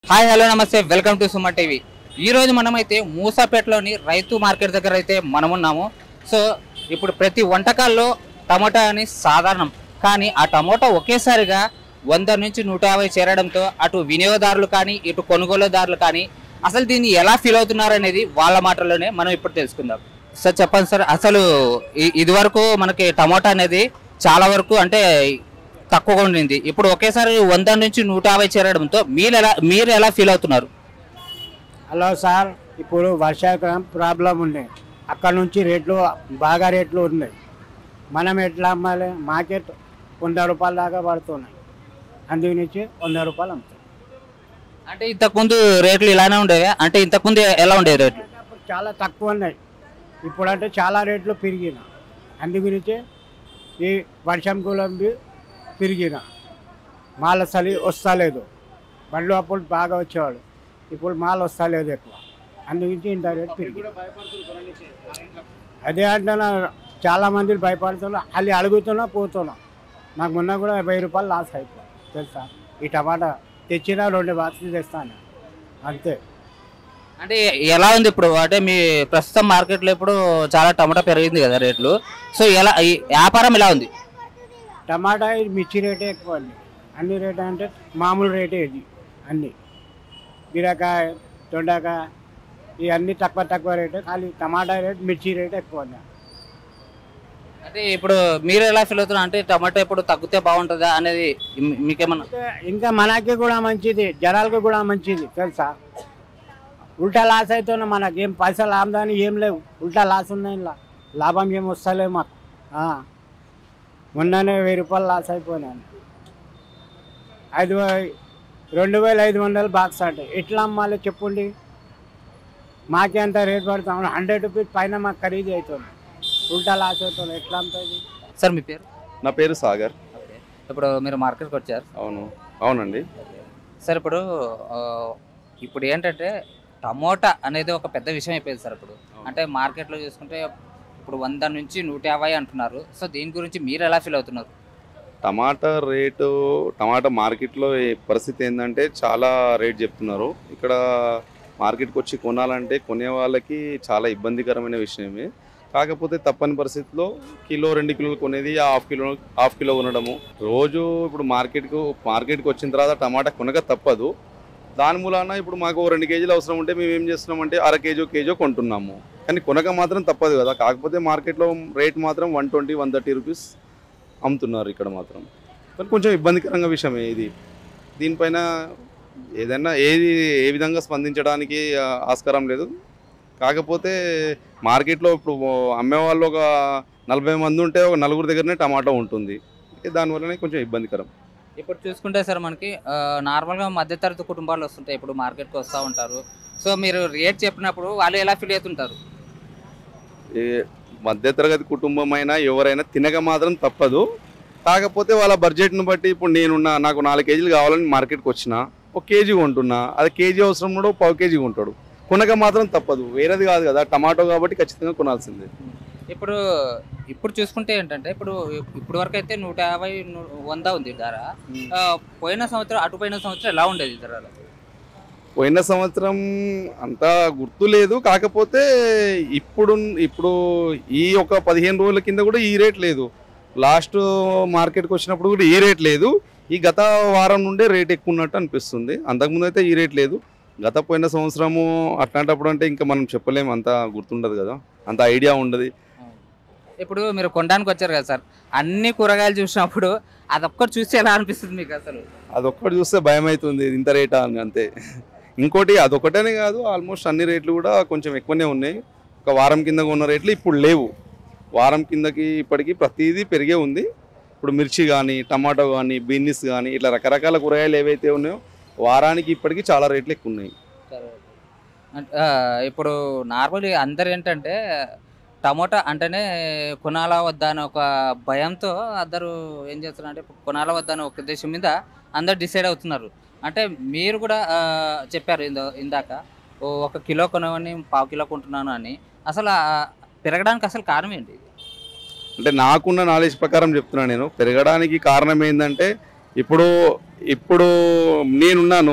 Hi hello నమస్తే welcome to Suman TV ఈ రోజు మనమైతే మూసాపేటలోని రైతు మార్కెట్ దగ్గర అయితే మనమున్నాము సో ఇప్పుడు ప్రతి వంటకాల్లో టమోటా అని సాధారణం కానీ ఆ టమోటా ఒకేసారిగా వంద నుంచి నూట యాభై చేరడంతో అటు వినియోగదారులు కానీ ఇటు కొనుగోలుదారులు కానీ అసలు దీన్ని ఎలా ఫీల్ అవుతున్నారు అనేది వాళ్ళ మాటల్లోనే మనం ఇప్పుడు తెలుసుకుందాం సార్ చెప్పండి సార్ అసలు ఇ- ఇదివరకు మనకి టమోటా అనేది చాలా వరకు అంటే తక్కువగా ఉండింది ఇప్పుడు ఒకేసారి వంద నుంచి నూట యాభై చేరడంతో మీరు ఎలా మీరు ఎలా ఫీల్ అవుతున్నారు హలో సార్ ఇప్పుడు వర్షాకాలం ప్రాబ్లం ఉన్నాయి అక్కడ నుంచి రేట్లు బాగా రేట్లు ఉన్నాయి మనం ఎట్లా అమ్మాలి మార్కెట్ వంద రూపాయల దాకా పడుతున్నాయి అందు నుంచి వంద రూపాయలు అమ్ముతాం అంటే ఇంతకుముందు రేట్లు ఇలానే ఉండేవి అంటే ఇంతకుముందు ఎలా ఉండేవి రేట్లు అప్పుడు చాలా తక్కువ ఉన్నాయి ఇప్పుడంటే చాలా రేట్లు పెరిగిన అందు గురించి ఈ వర్షం కులంబి పెరిగిన మాల చలి వస్తలేదు బండ్లు అప్పుడు బాగా వచ్చేవాడు ఇప్పుడు మాల వస్తలేదు ఎక్కువ అందు గురించి ఇంత రేటు పెరిగింది అదే అంటున్నా చాలా మంది భయపడుతున్నా అది అడుగుతున్నా పోతున్నా నాకు మొన్న కూడా వెయ్యి రూపాయలు లాస్ అయిపోయి తెలుసా ఈ టమాటా తెచ్చినా రెండు బాక్సులు తెస్తాను అంతే అంటే ఎలా ఉంది ఇప్పుడు అంటే మీ ప్రస్తుతం మార్కెట్లో ఇప్పుడు చాలా టమాటా పెరిగింది కదా రేట్లు సో ఎలా ఈ వ్యాపారం ఎలా ఉంది టమాటా ఇది మిర్చి రేటే ఎక్కువ అండి అన్ని రేట్ అంటే మామూలు రేటే ఇది అన్ని బీరకాయ దొండకాయ ఇవన్నీ తక్కువ తక్కువ రేటే ఖాళీ టమాటా రేట్ మిర్చి రేట్ ఎక్కువ అండి అంటే ఇప్పుడు మీరు ఎలా ఫీల్ అవుతున్నారు అంటే టమాటా ఇప్పుడు తగ్గితే బాగుంటుందా అనేది మీ- మీకేమన్నా అంటే ఇంకా మనకి కూడా మంచిది జనాలకు కూడా మంచిది తెలుసా ఉల్టా లాస్ అవుతున్నా మనకి ఏం పైసలు ఆమ్దాని ఏం లేవు ఉల్టా లాస్ ఉన్నాయి ఇలా లాభం ఏం వస్తలేవు మాకు ఆ. మొన్ననే వెయ్యి రూపాయలు లాస్ అయిపోయినాను ఐదు వే- రెండు వేల ఐదు వందలు బాక్స్ అంటే ఎట్లా అమ్మాలి చెప్పండి మాకే అంత రేట్ పడుతుంది హండ్రెడ్ రూపీస్ పైన మాకు ఖరీదు అవుతుంది ఉల్టా లాస్ అవుతుంది ఎట్లా అమ్ముతుంది సార్ మీ పేరు నా పేరు సాగర్ ఓకే ఇప్పుడు మీరు మార్కెట్కి వచ్చారు అవును అవునండి సార్ ఇప్పుడు ఆ, ఇప్పుడు ఏంటంటే టమోటా అనేది ఒక పెద్ద విషయం అయిపోయింది సార్ ఇప్పుడు అంటే మార్కెట్లో చూసుకుంటే ఇప్పుడు వంద నుంచి నూట యాభై అంటున్నారు సో దీని గురించి మీరు ఎలా ఫీల్ అవుతున్నారు టమాటా రేటు టమాటా మార్కెట్లో ఏ పరిస్థితి ఏంటంటే చాలా రేట్ చెప్తున్నారు ఇక్కడ మార్కెట్కి వచ్చి కొనాలంటే కొనే వాళ్ళకి చాలా ఇబ్బందికరమైన విషయమే కాకపోతే తప్పని పరిస్థితిలో కిలో రెండు కిలోలు కొనేది హాఫ్ కిలో హాఫ్ కిలో కొనడము రోజు ఇప్పుడు మార్కెట్కు మార్కెట్కి వచ్చిన తర్వాత టమాటా కొనక తప్పదు దాని మూలాన ఇప్పుడు మాకు ఓ రెండు కేజీలు అవసరం ఉంటే మేము ఏం చేస్తున్నామంటే అర కేజీ కేజీ కొంటున్నాము కానీ కొనక మాత్రం తప్పదు కదా కాకపోతే మార్కెట్లో రేట్ మాత్రం one twenty one thirty rupees అమ్ముతున్నారు ఇక్కడ మాత్రం కానీ కొంచెం ఇబ్బందికరంగా విషయమే ఇది దీనిపైన ఏదైనా ఏది ఏ విధంగా స్పందించడానికి ఆ, ఆస్కారం లేదు కాకపోతే మార్కెట్లో ఇప్పుడు అమ్మేవాళ్ళు ఒక నలభై మంది ఉంటే ఒక నలుగురు దగ్గరనే టమాటో ఉంటుంది దానివల్లనే కొంచెం ఇబ్బందికరం ఇప్పుడు చూసుకుంటే సార్ మనకి ఆ, నార్మల్గా మధ్యతరగతి కుటుంబాలు వస్తుంటాయి ఇప్పుడు మార్కెట్కి వస్తూ ఉంటారు సో మీరు రేట్ చెప్పినప్పుడు వాళ్ళు ఎలా ఫీల్ అవుతుంటారు ఏ మధ్యతరగతి కుటుంబం అయినా ఎవరైనా తినక మాత్రం తప్పదు కాకపోతే వాళ్ళ బడ్జెట్ను బట్టి ఇప్పుడు నేనున్నా నాకు నాలుగు కేజీలు కావాలని మార్కెట్కి వచ్చిన ఒక కేజీ కొంటున్నా అది కేజీ అవసరం ఉన్నాడు ఒక పావు కేజీ కొంటాడు కొనక మాత్రం తప్పదు వేరేది కాదు కదా టమాటో కాబట్టి ఖచ్చితంగా కొనాల్సిందే ఇప్పుడు ఇప్పుడు చూసుకుంటే ఏంటంటే ఇప్పుడు ఇప్పుడు వరకు అయితే నూట యాభై ను- వంద ఉంది ధర ఆ, పోయిన సంవత్సరం అటు పోయిన సంవత్సరం ఎలా ఉండేది ధరలు పోయిన సంవత్సరం అంతా గుర్తు లేదు కాకపోతే ఇప్పుడు ఇప్పుడు ఈ ఒక పదిహేను రోజుల కింద కూడా ఈ రేట్ లేదు లాస్ట్ మార్కెట్కి వచ్చినప్పుడు కూడా ఈ రేట్ లేదు ఈ గత వారం నుండే రేట్ ఎక్కువ ఉన్నట్టు అనిపిస్తుంది అంతకుముందు అయితే ఈ రేట్ లేదు గత పోయిన సంవత్సరము అట్లాంటప్పుడు అంటే ఇంకా మనం చెప్పలేము అంత గుర్తుండదు కదా అంత ఐడియా ఉండదు ఇప్పుడు మీరు కొనడానికి వచ్చారు కదా సార్ అన్ని కూరగాయలు చూసినప్పుడు అదొక్కటి చూస్తే ఎలా అనిపిస్తుంది మీకు అసలు అదొక్కటి చూస్తే భయం అవుతుంది ఇంత రేటా అని అంతే ఇంకోటి అదొకటనే కాదు ఆల్మోస్ట్ అన్ని రేట్లు కూడా కొంచెం ఎక్కువనే ఉన్నాయి ఒక వారం కింద ఉన్న రేట్లు ఇప్పుడు లేవు వారం కిందకి ఇప్పటికి ప్రతిదీ పెరిగే ఉంది ఇప్పుడు మిర్చి కానీ టమాటో కానీ బీనిస్ కానీ ఇట్లా రకరకాల కూరగాయలు ఏవైతే ఉన్నాయో వారానికి ఇప్పటికి చాలా రేట్లు ఎక్కువ ఉన్నాయి అంటే, ఆ, ఇప్పుడు నార్మల్ అందరు ఏంటంటే టమోటా అంటేనే కొనాలా వద్దా అని ఒక భయంతో అందరూ ఏం చేస్తున్నారు అంటే కొనాలా వద్దా అనే ఒక ఉద్దేశం మీద అందరు డిసైడ్ అవుతున్నారు అంటే మీరు కూడా ఆ, చెప్పారు ఇందో ఇందాక ఓ ఒక కిలో కొనవని పావు కిలో కొంటున్నాను అని అసలు ఆ పెరగడానికి అసలు కారణం ఏంటి అంటే నాకున్న నాలెడ్జ్ ప్రకారం చెప్తున్నా నేను పెరగడానికి కారణం ఏంటంటే ఇప్పుడు ఇప్పుడు నేనున్నాను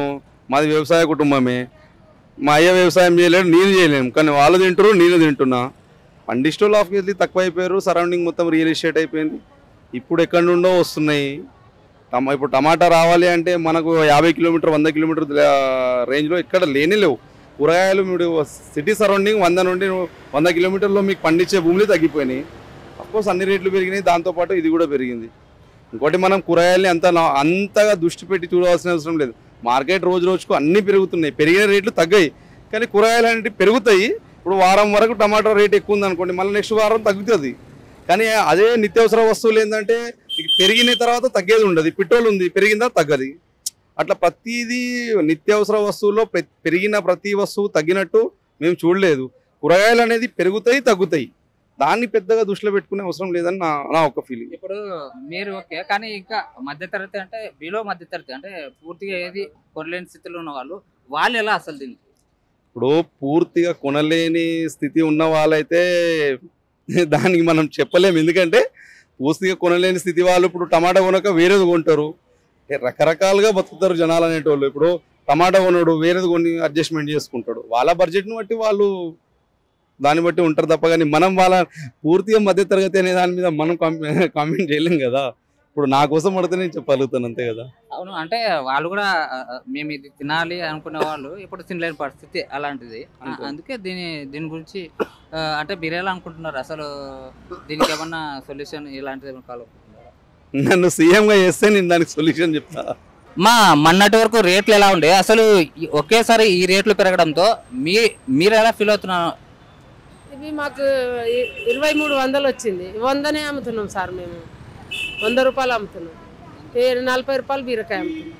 మాది వ్యవసాయ కుటుంబమే మా అయ్య వ్యవసాయం చేయలేడు నేను చేయలేము కానీ వాళ్ళు తింటారు నేను తింటున్నా పండిస్టోళ్ళు ఆఫీస్లీ తక్కువ అయిపోయారు సరౌండింగ్ మొత్తం రియల్ ఎస్టేట్ అయిపోయింది ఇప్పుడు ఎక్కడి నుండో వస్తున్నాయి టమా ఇప్పుడు టమాటా రావాలి అంటే మనకు యాభై కిలోమీటర్ వంద కిలోమీటర్ రేంజ్లో ఎక్కడ లేనే లేవు కూరగాయలు మీరు సిటీ సరౌండింగ్ వంద నుండి వంద కిలోమీటర్లో మీకు పండించే భూములు తగ్గిపోయినాయి అఫ్కోర్స్ అన్ని రేట్లు పెరిగినాయి దాంతోపాటు ఇది కూడా పెరిగింది ఇంకోటి మనం కూరగాయల్ని అంత నా- అంతగా దృష్టి పెట్టి చూడాల్సిన అవసరం లేదు మార్కెట్ రోజు రోజుకు అన్ని పెరుగుతున్నాయి పెరిగిన రేట్లు తగ్గాయి కానీ కూరగాయలు అనేవి పెరుగుతాయి ఇప్పుడు వారం వరకు టమాటో రేట్ ఎక్కువ ఉంది అనుకోండి మళ్ళీ నెక్స్ట్ వారం తగ్గుతుంది కానీ అదే నిత్యావసర వస్తువులు ఏంటంటే ఇక పెరిగిన తర్వాత తగ్గేది ఉండదు పెట్రోల్ ఉంది పెరిగిందా తగ్గది అట్లా ప్రతిదీ నిత్యావసర వస్తువుల్లో పె- పెరిగిన ప్రతి వస్తువు తగ్గినట్టు మేము చూడలేదు కూరగాయలు అనేది పెరుగుతాయి తగ్గుతాయి దాన్ని పెద్దగా దృష్టిలో పెట్టుకునే అవసరం లేదని నా నా ఒక ఫీలింగ్ ఇప్పుడు మీరు ఓకే కానీ ఇంకా మధ్యతరగతి అంటే బిలో మధ్యతరగతి అంటే పూర్తిగా ఏది కొనలేని స్థితిలో ఉన్న వాళ్ళు వాళ్ళు ఎలా అసలు దీనికి ఇప్పుడు పూర్తిగా కొనలేని స్థితి ఉన్న వాళ్ళైతే దానికి మనం చెప్పలేము ఎందుకంటే పూర్తిగా కొనలేని స్థితి వాళ్ళు ఇప్పుడు టమాటా కొనక వేరేది కొంటారు ఏ రకరకాలుగా బతుకుతారు జనాలు అనేటోళ్ళు ఇప్పుడు టమాటా కొనడు వేరేది కొని అడ్జస్ట్మెంట్ చేసుకుంటాడు వాళ్ళ బడ్జెట్ని బట్టి వాళ్ళు దాన్ని బట్టి ఉంటారు తప్ప కానీ మనం వాళ్ళ పూర్తిగా మధ్య తరగతి అనే దాని మీద మనం కామెంట్ చేయలేం కదా ఇప్పుడు నా కోసం పడితే నేను చెప్పగలుగుతాను అంతే కదా అవును అంటే వాళ్ళు కూడా ఆ, ఆ, మేము ఇది తినాలి అనుకునే వాళ్ళు ఇప్పుడు తినలేని పరిస్థితి అలాంటిది ఆ, అంతే. అందుకే దీని దీని గురించి ఆ, అంటే మీరు ఎలా అనుకుంటున్నారు అసలు దీనికి ఏమన్నా సొల్యూషన్ ఇలాంటిది ఏమైనా కావాలి నన్ను సీఎంగా చేస్తే నేను దానికి సొల్యూషన్ చెప్తా మా మొన్నటి వరకు రేట్లు ఎలా ఉండే అసలు ఈ- ఒకేసారి ఈ రేట్లు పెరగడంతో మీ మీరు ఎలా ఫీల్ అవుతున్నారు ఇవి మాకు ఇ- ఇరవై మూడు వందలు వచ్చింది వందనే అమ్ముతున్నాం సార్ మేము వంద రూపాయలు అమ్ముతున్నాం ఈ నలభై రూపాయలు బీరకాయ అమ్ముతున్నాం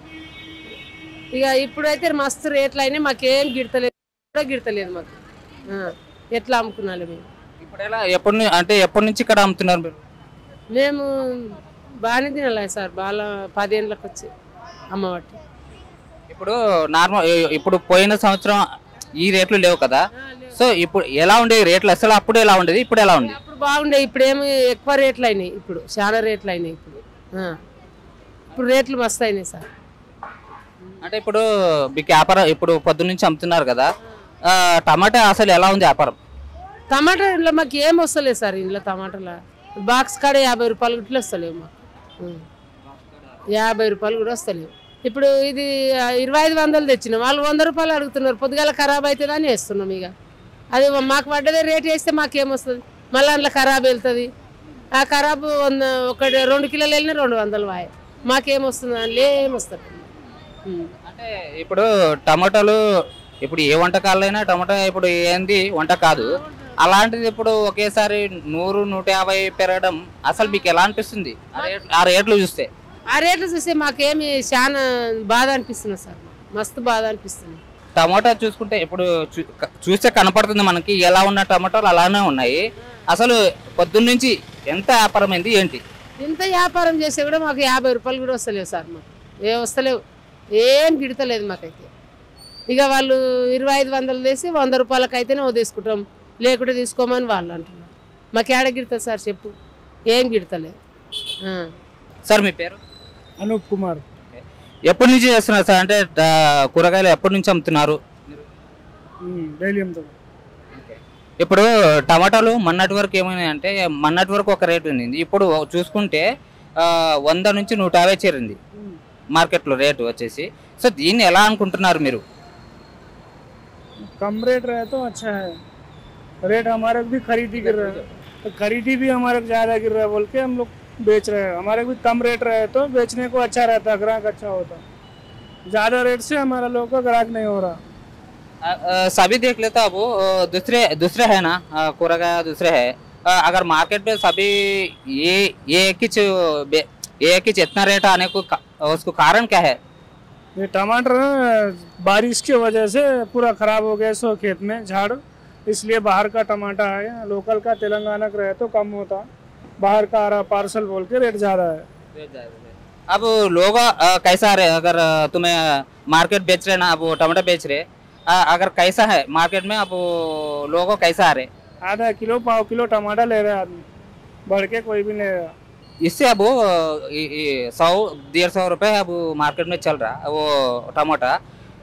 ఇక ఇప్పుడైతే మస్తు రేట్లు అయినాయి మాకేం గిడతలేదు కూడా గిడతలేదు మాకు ఆ, ఎట్లా అమ్ముకున్నాలి మేము ఇప్పుడు ఎలా ఎప్పటి నుంచి అంటే ఎప్పటి నుంచి ఇక్కడ అమ్ముతున్నారు మీరు మేము బాగానే తినాలి సార్ బాగా పదేళ్ళకి వచ్చి అమ్మవాటి ఇప్పుడు నార్మల్ ఇప్పుడు పోయిన సంవత్సరం ఈ రేట్లు లేవు కదా సో ఇప్పుడు ఎలా ఉండేవి రేట్లు అసలు అప్పుడు ఎలా ఉండేది ఇప్పుడు ఎలా ఉంది అప్పుడు బాగుండే ఇప్పుడు ఏమి ఎక్కువ రేట్లు అయినాయి ఇప్పుడు చాలా రేట్లు అయినాయి ఇప్పుడు ఆ. ఇప్పుడు రేట్లు మస్తు అయినాయి సార్ అంటే ఇప్పుడు మీకు వ్యాపారం ఇప్పుడు పొద్దున్న నుంచి అమ్ముతున్నారు కదా ఆ, టమాటా అసలు ఎలా ఉంది వ్యాపారం టమాటా ఇంట్లో మాకు ఏం వస్తలేదు సార్ ఇంట్లో టమాటాల బాక్స్ కాడ యాభై రూపాయలు ఇట్లా వస్తలేవు మాకు ఉం. యాభై రూపాయలు కూడా వస్తలేవు ఇప్పుడు ఇది ఆ, ఇరవై ఐదు వందలు తెచ్చినాం వాళ్ళు వంద రూపాయలు అడుగుతున్నారు పొద్దుగాల ఖరాబ్ అవుతుందని వేస్తున్నాం ఇక అది మాకు పడ్డదే రేట్ వేస్తే మాకేమొస్తుంది మళ్ళీ అందులో ఖరాబ్ వెళ్తుంది ఆ ఖరాబ్ వంద ఒకటి రెండు కిలోలు వెళ్ళినా రెండు వందలు వాయ మాకేమొస్తుంది అందులో ఏమొస్తుంది ఉం. అంటే ఇప్పుడు టమాటాలు ఇప్పుడు ఏ వంటకాలైనా టమాటా ఇప్పుడు ఏంది వంట కాదు అలాంటిది ఇప్పుడు ఒకేసారి నూరు నూట యాభై పెరగడం అసలు మీకు ఎలా అనిపిస్తుంది ఆ రేట్- ఆ రేట్లు చూస్తే ఆ రేట్లు చూస్తే మాకేమి చాలా బాధ అనిపిస్తుంది సార్ మస్తు బాధ అనిపిస్తుంది టమాటా చూసుకుంటే ఇప్పుడు చూ- క- చూస్తే కనపడుతుంది మనకి ఎలా ఉన్న టమాటాలు అలానే ఉన్నాయి అసలు పొద్దున్న నుంచి ఎంత వ్యాపారం అయింది ఏంటి ఇంత వ్యాపారం చేస్తే కూడా మాకు యాభై రూపాయలు కూడా వస్తలేవు సార్ మాకు ఏ వస్తలేవు ఏం గిడతలేదు మాకైతే ఇక వాళ్ళు ఇరవై ఐదు వందలు తీసి వంద రూపాయలకి అయితేనే తీసుకుంటాం లేకుంటే తీసుకోమని వాళ్ళు అంటున్నారు మాకు ఏడ గిడతుంది సార్ చెప్పు ఏం గిడతలేదు ఆ. సార్ మీ పేరు అనూప్ కుమార్ ఎప్పటి నుంచి చేస్తున్నారు సార్ అంటే ఆ, కూరగాయలు ఎప్పటి నుంచి అమ్ముతున్నారు డైలీ అమ్ముతాం ఇప్పుడు టమాటాలు మొన్నటి వరకు ఏమైనాయి అంటే మొన్నటి వరకు ఒక రేటు ఉంది ఇప్పుడు చూసుకుంటే ఆ, వంద నుంచి నూట యాభై చేరింది మార్కెట్లో రేటు వచ్చేసి సో దీన్ని ఎలా అనుకుంటున్నారు మీరు कम रेट रहे तो अच्छा है रेट हमारे भी खरीदी गिर रहा है तो खरीदी भी हमारे को ज्यादा गिर रहा है बोल के हम लोग बेच रहे हैं हमारे भी कम रेट रहे तो बेचने को अच्छा रहता ग्राहक अच्छा होता ज्यादा रेट से हमारा लोगों का ग्राहक नहीं हो रहा आ, आ, सभी देख लेता अब वो, आ, दूसरे दूसरे है ना आ, कुरगा दूसरे है आ, अगर मार्केट में सभी ये ये एक ही चीज- बे- ये एक ही इतना रेट आने को का- उसको कारण क्या है ये टमाटर ना, बारिश की वजह से पूरा खराब हो गया सो खेत में झाड़ इसलिए बाहर का टमाटर है लोकल का तेलंगाना का रहे तो कम होता बाहर का आ रहा पार्सल बोल के रेट ज्यादा है अब लोग आ, कैसा रहे अगर आ, तुम्हें मार्केट बेच रहे ना अब वो टमाटर बेच रहे आ, अगर कैसा है मार्केट में अब वो लोगों कैसा आ रहे आधा किलो पाव किलो टमाटर ले रहे हैं आदमी बढ़ के कोई भी नहीं रहा इससे अब वो, ये- ये सौ डेढ़ सौ रुपये अब मार्केट में चल रहा है वो टमाटा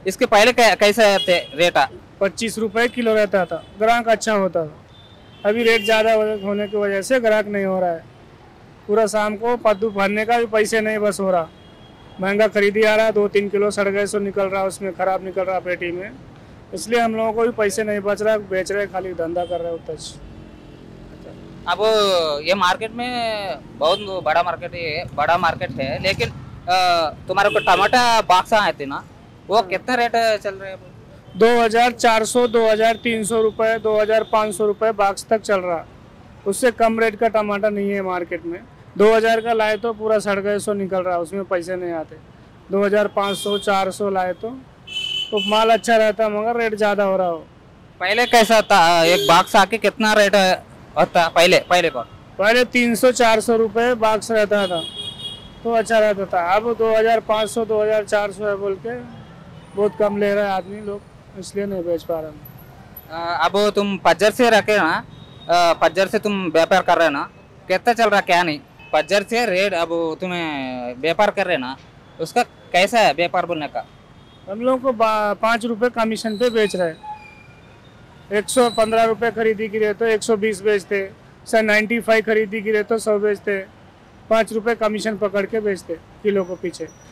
इसके पहले कै- कैसे थे रेट पच्चीस रुपए किलो रहता था ग्राहक अच्छा होता था अभी रेट ज़्यादा होने की वजह से ग्राहक नहीं हो रहा है पूरा शाम को पद्दू भरने का भी पैसे नहीं बस हो रहा महंगा खरीदी आ रहा है दो तीन किलो सड़ गए सो निकल रहा उसमें खराब निकल रहा पेटी में इसलिए हम लोगों को भी पैसे नहीं बच रहा बेच रहे खाली धंधा कर रहे उतना अब ये मार्केट में बहुत बड़ा मार्केट है बड़ा मार्केट है लेकिन अ, तुम्हारे को टमाटा बॉक्स आए थे ना वो कितना रेट चल रहे हैं अभी? दो हजार चार सौ दो हजार तीन सौ रुपये दो हजार पाँच सौ रुपये बाक्स तक चल रहा उससे कम रेट का टमाटर नहीं है मार्केट में दो हजार का लाए तो पूरा सड़ गए सो निकल रहा उसमें पैसे नहीं आते दो हजार पाँच सौ चार सौ लाए तो तो माल अच्छा रहता मगर रेट ज़्यादा हो रहा हो पहले कैसा था एक बॉक्स आके कितना रेट होता पहले पहले को पहले तीन सौ चार सौ रुपये बाक्स रहता था तो अच्छा रहता था अब दो हजार पाँच सौ दो हजार चार सौ है बोल के बहुत कम ले रहे हैं आदमी लोग इसलिए नहीं बेच पा रहे हैं अ, अब तुम पज्जर से रखे ना अ, पज्जर से तुम व्यापार कर रहे ना कितना चल रहा क्या नहीं पज्जर से रेट अब तुम्हें व्यापार कर रहे ना उसका कैसा है व्यापार बोलने का हम लोग को बा- पाँच रुपए कमीशन पे बेच रहे हैं एक सौ पंद्रह रुपये खरीदी की रहे तो एक सौ बीस बेचते सर नाइन्टी फाइव खरीदी की रहे तो सौ बेचते पाँच रुपए कमीशन पकड़ के बेचते किलो को पीछे